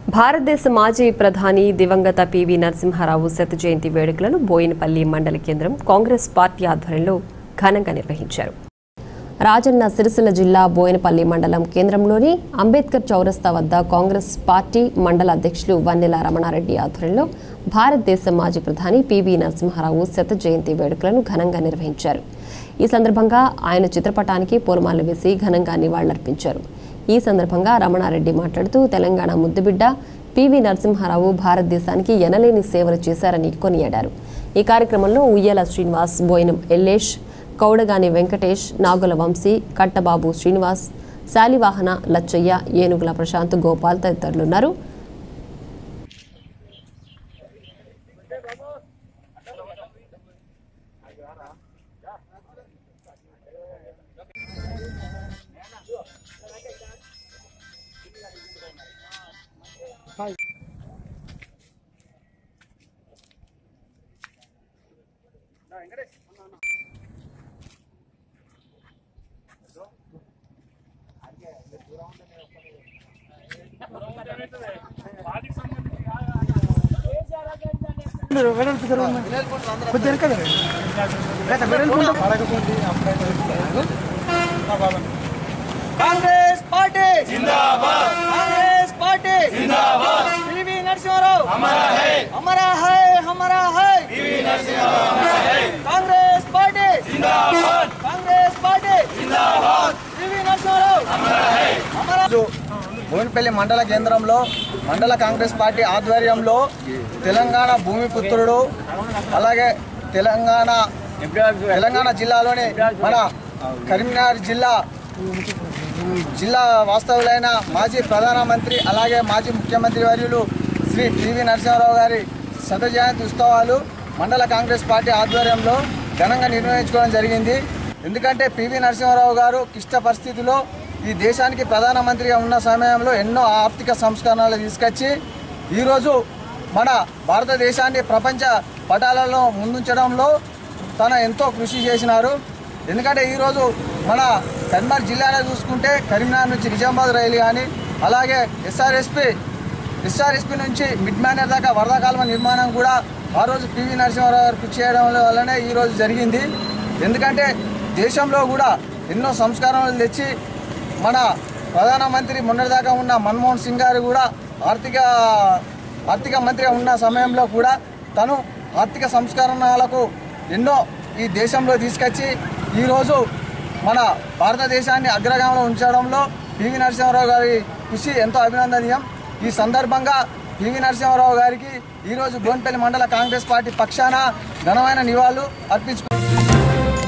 భారతదేశ మాజీ ప్రధాని దివంగత పివి నరసింహారావు శత జయంతి వేడుకలను బోయినపల్లి మండల కేంద్రం కాంగ్రెస్ పార్టీ ఆధ్వర్యంలో ఘనంగా నిర్వహించారు రాజన్న సిరిసిల్ల జిల్లా బోయినపల్లి మండలం కేంద్రంలోని అంబేద్కర్ చౌరస్తా వద్ద కాంగ్రెస్ పార్టీ మండల అధ్యక్షులు వన్నెల రమణారెడ్డి ఆధ్వర్యంలో భారతదేశ మాజీ ప్రధాని పివి నరసింహారావు శత జయంతి వేడుకలను ఘనంగా నిర్వహించారు ఈ సందర్భంగా ఆయన చిత్రపటానికి పూలమాలలు వేసి ఘనంగా నివాళులర్పించారు ఈ సందర్భంగా రమణారెడ్డి మాట్లాడుతూ తెలంగాణ ముద్దుబిడ్డ పివి నరసింహారావు భారతదేశానికి ఎనలేని సేవలు చేశారని కొనియాడారు ఈ కార్యక్రమంలో ఉయ్యాల శ్రీనివాస్ బోయినం ఎల్లేష్ కౌడగాని వెంకటేష్ నాగుల వంశీ కట్టబాబు శ్రీనివాస్ శాలివాహన లచ్చయ్య ఏనుగుల ప్రశాంత్ గోపాల్ తదితరులున్నారు కాంగ్రెస్ పార్టీ జిందాబాద్ కాంగ్రెస్ పార్టీ జిందాబాద్ పివి నరసింహారావు హమారా హై హమారా హై హమారా హై పివి నరసింహారావు కాంగ్రెస్ పార్టీ జిందాబాద్ కాంగ్రెస్ పార్టీ జిందాబాద్ పివి నరసింహారావు హమారా హై హమారా భూమిపల్లి మండల కేంద్రంలో మండల కాంగ్రెస్ పార్టీ ఆధ్వర్యంలో తెలంగాణ భూమిపుత్రుడు అలాగే తెలంగాణ తెలంగాణ జిల్లాలోని మన కరీంనగర్ జిల్లా జిల్లా వాస్తవులైన మాజీ ప్రధానమంత్రి అలాగే మాజీ ముఖ్యమంత్రి వర్యులు శ్రీ పివి నరసింహారావు గారి శత జయంతి ఉత్సవాలు మండల కాంగ్రెస్ పార్టీ ఆధ్వర్యంలో ఘనంగా నిర్వహించుకోవడం జరిగింది ఎందుకంటే పివి నరసింహారావు గారు క్లిష్ట పరిస్థితిలో ఈ దేశానికి ప్రధానమంత్రిగా ఉన్న సమయంలో ఎన్నో ఆర్థిక సంస్కరణలు తీసుకొచ్చి ఈరోజు మన భారతదేశాన్ని ప్రపంచ పటాలలో ముందుంచడంలో తన ఎంతో కృషి చేసినారు ఎందుకంటే ఈరోజు మన కరీంనగర్ జిల్లాలో చూసుకుంటే కరీంనగర్ నుంచి నిజామాబాద్ రైలు కానీ అలాగే ఎస్ఆర్ఎస్పి ఎస్ఆర్ఎస్పి నుంచి మిడ్ మ్యానర్ దాకా వరద కాలువ నిర్మాణం కూడా ఆ రోజు పివి నరసింహారావు గారు కృషి చేయడం వల్లనే ఈరోజు జరిగింది ఎందుకంటే దేశంలో కూడా ఎన్నో సంస్కరణలు తెచ్చి మన ప్రధానమంత్రి మొన్నటిదాకా ఉన్న మన్మోహన్ సింగ్ గారు కూడా ఆర్థిక ఆర్థిక మంత్రిగా ఉన్న సమయంలో కూడా తను ఆర్థిక సంస్కరణలకు ఎన్నో ఈ దేశంలో తీసుకొచ్చి ఈరోజు మన భారతదేశాన్ని అగ్రగామంలో ఉంచడంలో పివి నరసింహారావు గారి కృషి ఎంతో అభినందనీయం ఈ సందర్భంగా పివి నరసింహారావు గారికి ఈరోజు గోన్పల్లి మండల కాంగ్రెస్ పార్టీ పక్షాన ఘనమైన నివాళులు అర్పించుకు